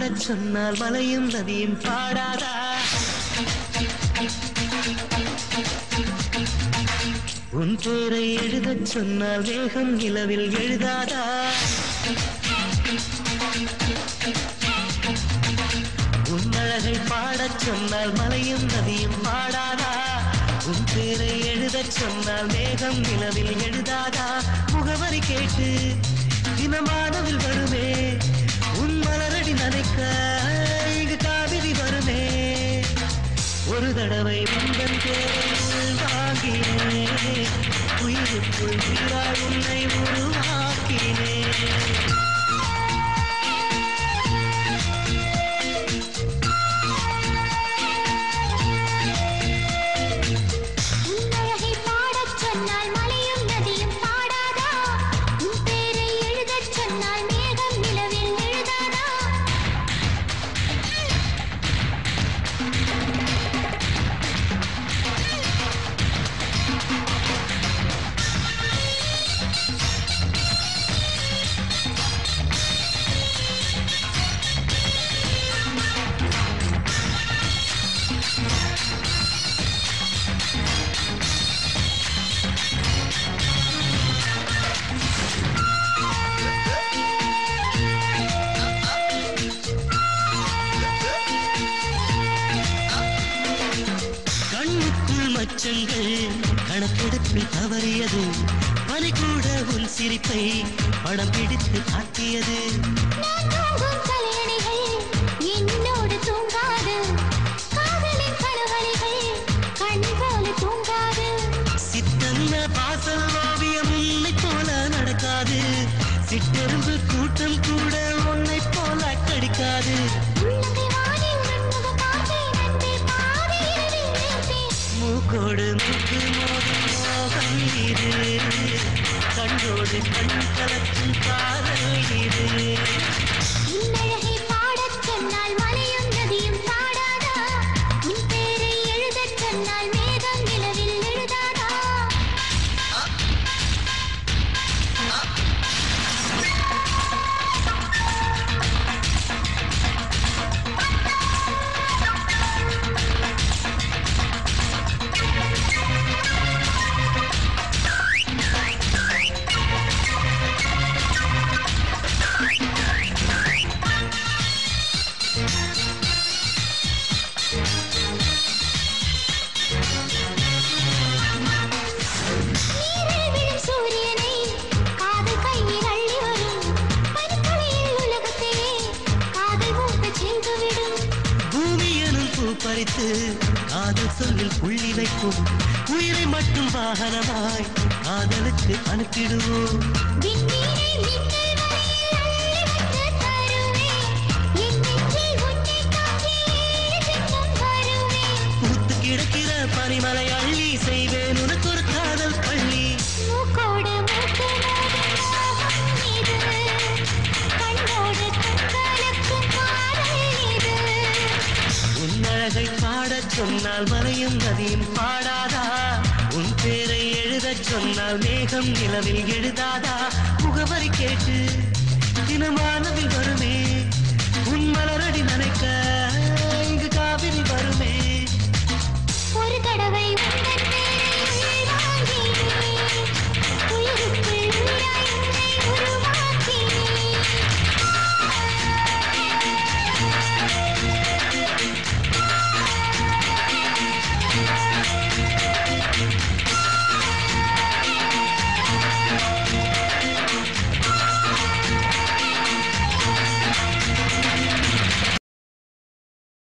பாடச் சொன்னால் மலையும் நதியும் பாடாதா உன் பேரை எழுதச் சொன்னால் வேகம் நிலவில் எழுதாதா உன் அழகை பாடச் சொன்னால் மலையும் நதியும் பாடாதா உன் பேரை எழுதச் சொன்னால் மேகம் நிலவில் எழுதாதா முகவரி கேட்டு தினமானவில் வருமே உன் மலரடி நனைக்க இங்கு காவிரி வருமே ஒரு தடவை உந்தன் பேரில் வாங்கினேன் உயிருக்குள் உயிராய் உன்னை உருவாக்கினேன் உன்னழகை பாடச் சொன்னால் மலையும் நதியும் பாடாதா உன் பேரை எழுதச் சொன்னால் மேகம் நிலவில் எழுதாதா கண்ணுக்குள் மச்சங்கள் கணக்கெடுப்பில் தவறியது பனி கூட உன் சிரிப்பை படம் பிடித்து காட்டியது நான் தூங்கும் தலையணைகள் என்னோடு தூங்காது காதலின் கனவலைகள் கண் போல தூங்காது சித்தன்ன பாசல் ஓவியம் உன்னை போல நடக்காது சிட்டெரும்பு கூட்டம் கூட உன்னை போல கடிக்காது உள்ளங்கை வானில் நன்முக பார்த்தேன் அன்பே பாதி இரவில் நிற்பேன் மூக்கோடு மூக்கு மோதும் மோகம் இது கண்ணோடு கண் கலக்கும் காதல் இது உன்னழகை பாடச் சொன்னால் மலையும் நதியும் பாடாதா உன் பேரை எழுதச் சொன்னால் மேகம் நிலவில் எழுதாதா நீரில் விழும் சூரியனை காதல் கையில் அள்ளி வரும் பனித்துளியில் உலகத்தையே காதல் மூக்கச் செய்துவிடும் பூமி எனும் பூ பறித்து காதல் சொல்லில் புள்ளி வைக்கும் உயிரை மட்டும் வாகனமாய் காதலுக்கு அனுப்பிடுவோம் விண்ணீரை மின்னல் வரையில் அள்ளி வந்து தருவேன் என் நெஞ்சில் உன்னை தாங்கி ஏழு ஜென்மம் வருவேன் பூத்து கிடக்கிற பனிமலை அள்ளி செய்வேன் உனக்கு ஒரு காதல் பள்ளி மூக்கோடு மூக்கு மோதும் மோகம் இது கண்ணோடு கண்களுக்கும் காதல் இது உன் அழகை பாடச் சொன்னால் மலையும் நதியும் பாடாதா உன் பேரை எழுதச் சொன்னால் மேகம் நிலவில் எழுதாதா முகவரி கேட்டு தினமானவில் வரும்